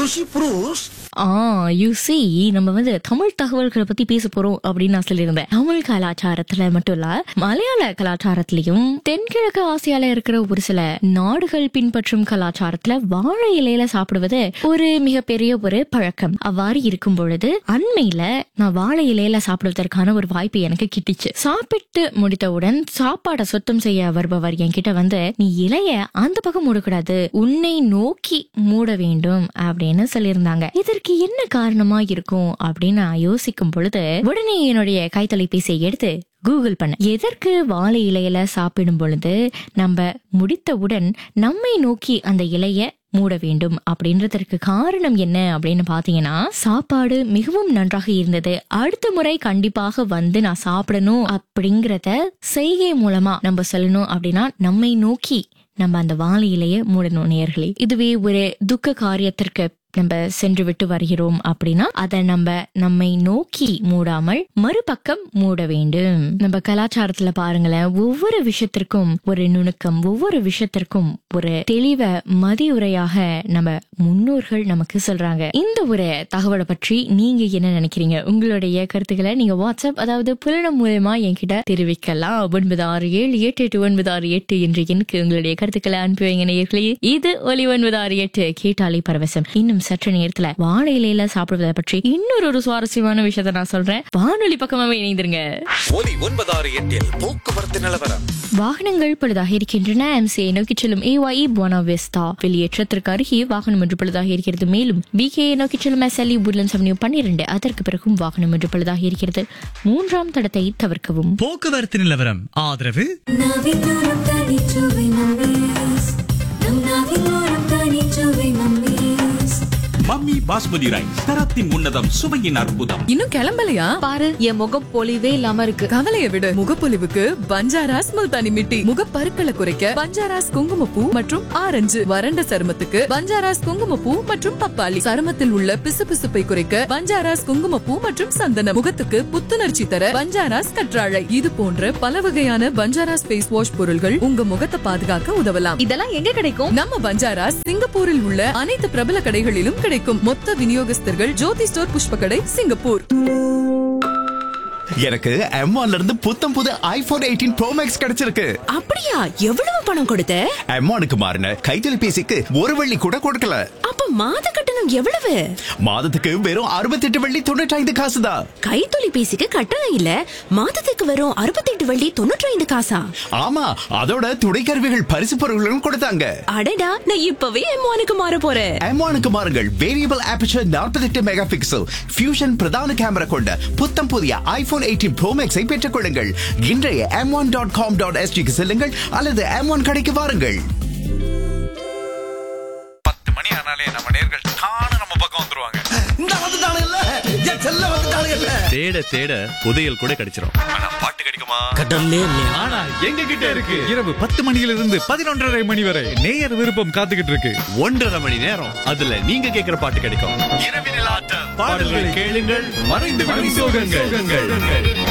Lucy Bruce ah you see நம்ம வந்து தமிழ் தகவல்களை பத்தி பேச போறோம் அப்படின்னு நான் சொல்லியிருந்தேன் தமிழ் கலாச்சாரத்துல மட்டும் இல்ல மலையாள கலாச்சாரத்திலயும் தென்கிழக்கு ஆசியால இருக்கிற ஒரு சில நாடுகள் பின்பற்றும் கலாச்சாரத்துல வாழை இலையில சாப்பிடுவது ஒரு மிகப்பெரிய ஒரு பழக்கம் அவ்வாறு இருக்கும் பொழுது அண்மையில நான் வாழை இலையில சாப்பிடுவதற்கான ஒரு வாய்ப்பு எனக்கு கிட்டிச்சு சாப்பிட்டு முடித்தவுடன் சாப்பாடை சுத்தம் செய்ய வருபவர் என்கிட்ட வந்து நீ இலைய அந்த பக்கம் மூடக்கூடாது உன்னை நோக்கி மூட வேண்டும் அப்படின்னு சொல்லியிருந்தாங்க இதற்கு என்ன காரணமா இருக்கும் அப்படின்னு நான் யோசிக்கும் பொழுது உடனே என்னுடைய கைத்தொலைபேசியை எடுத்து கூகுள் பண்ண எதற்கு வாழை இலையில சாப்பிடும் பொழுது நம்ம முடித்தவுடன் நம்மை நோக்கி அந்த இலைய மூட வேண்டும் அப்படின்றதற்கு காரணம் என்ன அப்படின்னு பாத்தீங்கன்னா சாப்பாடு மிகவும் நன்றாக இருந்தது அடுத்த முறை கண்டிப்பாக வந்து நான் சாப்பிடணும் அப்படிங்கறத செய்கை மூலமா நம்ம சொல்லணும் அப்படின்னா நம்மை நோக்கி நம்ம அந்த வாழை இலைய மூடணும் நேர்களே இதுவே ஒரு துக்க காரியத்திற்கு நம்ம சென்று விட்டு வருகிறோம் அப்படின்னா அதை நம்ம நம்மை நோக்கி மூடாமல் மறுபக்கம் மூட வேண்டும் நம்ம கலாச்சாரத்துல பாருங்களேன் ஒவ்வொரு விஷயத்திற்கும் ஒரு நுணுக்கம் ஒவ்வொரு விஷயத்திற்கும் ஒரு தெளிவ மதியுரையாக நம்ம முன்னோர்கள் நமக்கு சொல்றாங்க இந்த ஒரு தகவலை பற்றி நீங்க என்ன நினைக்கிறீங்க உங்களுடைய கருத்துக்களை நீங்க வாட்ஸ்அப் அதாவது புலனம் மூலமா என்கிட்ட தெரிவிக்கலாம் ஒன்பது ஆறு ஏழு எட்டு எட்டு ஒன்பது ஆறு எட்டு என்ற எண்ணுக்கு உங்களுடைய கருத்துக்களை அனுப்பி வைங்க நேயர்களே இது ஒலி ஒன்பது ஆறு எட்டு கேட்டாலே பரவசம் இன்னும் சற்று நேரத்துல வாழை இலையில சாப்பிடுவதை பற்றி இன்னொரு ஒரு சுவாரஸ்யமான விஷயத்த நான் சொல்றேன் வானொலி பக்கமாவே இணைந்திருங்க ஒலி ஒன்பதாறு எட்டில் போக்குவரத்து நிலவரம் வாகனங்கள் பழுதாக இருக்கின்றன எம்சிஐ நோக்கி செல்லும் ஏஒய் போனாவெஸ்டா வெளியேற்றத்திற்கு அருகே வாகனம் ஒன்று பழுதாக இருக்கிறது மேலும் பிகே நோக்கி செல்லும் எஸ்எல்இ உட்லண்ட்ஸ் அவென்யூ பன்னிரண்டு அதற்கு பிறகும் வாகனம் ஒன்று பழுதாக இருக்கிறது மூன்றாம் தடத்தை தவிர்க்கவும் போக்குவரத்து நிலவரம் ஆதரவு நாவிலோரம் தனிச்சுவை மம்மீஸ் நம் நாவிலோரம் தனிச்சுவை மம்மீஸ் மம்மி பாஸ்மதி ரைஸ் தரத்தின் உன்னதம் சுவையின் அற்புதம் இன்னும் கிளம்பலையா பாரு என் முகம் பொலிவே இல்லாம இருக்கு கவலைய விடு முகப்பொலிவுக்கு பஞ்சாராஸ் முல்தானி மிட்டி முகப்பருக்களை குறைக்க பஞ்சாராஸ் குங்குமப்பூ மற்றும் ஆரஞ்சு வறண்ட சருமத்துக்கு பஞ்சாராஸ் குங்குமப்பூ மற்றும் பப்பாளி சருமத்தில் உள்ள பிசுபிசுப்பை குறைக்க பஞ்சாராஸ் குங்குமப்பூ மற்றும் சந்தனம் முகத்துக்கு புத்துணர்ச்சி தர பஞ்சாராஸ் கற்றாழை இது போன்ற பல வகையான பஞ்சாராஸ் ஃபேஸ் வாஷ் பொருள்கள் உங்க முகத்தை பாதுகாக்க உதவலாம் இதெல்லாம் எங்க கிடைக்கும் நம்ம பஞ்சாராஸ் சிங்கப்பூரில் உள்ள அனைத்து பிரபல கடைகளிலும் கிடைக்கும் மொத்த விநியோகஸ்தர்கள் ஜோதி ஸ்டோர் புஷ்ப கடை சிங்கப்பூர் எனக்கு M1 இருந்து புத்தம் புது ஐபோன் எயிட்டீன் ப்ரோ மேக்ஸ் கிடைச்சிருக்கு அப்படியா எவ்வளவு பணம் கொடுத்த M1க்கு மாறின கைத்தொலைபேசிக்கு ஒரு வெள்ளி கூட கொடுக்கல அப்ப மாத கட்டணம் எவ்வளவு மாதத்துக்கு வெறும் அறுபத்தெட்டு வெள்ளி தொண்ணூற்றி ஐந்து காசு தான் கைத்தொலைபேசிக்கு கட்டணம் இல்ல மாதத்துக்கு வரும் அறுபத்தெட்டு வள்ளி தொண்ணூற்றி ஐந்து காசா ஆமா அதோட துணைக்கருவிகள் பரிசு பொருட்களும் கொடுத்தாங்க அடடா நான் இப்பவே எம்மானுக்கு மாற போறேன் M1க்கு மாறுங்கள் variable aperture 48 mega pixel fusion பிரதான கேமரா கொண்ட புத்தம் புதிய ஐபோன் எயிட்டீன் ப்ரோ மேக்ஸை பெற்றுக் கொள்ளுங்கள் இன்றைய M one dot com dot எஸ்டிக்கு செல்லுங்கள் அல்லது எம் ஒன் கடைக்கு வாருங்கள் பத்து மணி ஆனாலே நம்ம நேர்கள் தானே நம்ம பக்கம் வந்துருவாங்க இந்த வந்துட்டானுங்கல்ல என் செல்ல வந்துட்டானுங்கல்ல தேட தேட புதையல் கூட கிடைச்சிரும் ஆனா பாட்டு கிடைக்குமா கடல்லே இல்லையா ஆனா எங்க கிட்ட இருக்கு இரவு பத்து மணியிலிருந்து பதினொன்றரை மணி வரை நேயர் விருப்பம் காத்துக்கிட்டு இருக்கு ஒன்றரை மணி நேரம் அதுல நீங்க கேக்குற பாட்டு கிடைக்கும் இரவினில் ஆட்டம் பாடல்கள் கேளுங்கள் மறைந்து விடும் சோகங்கள்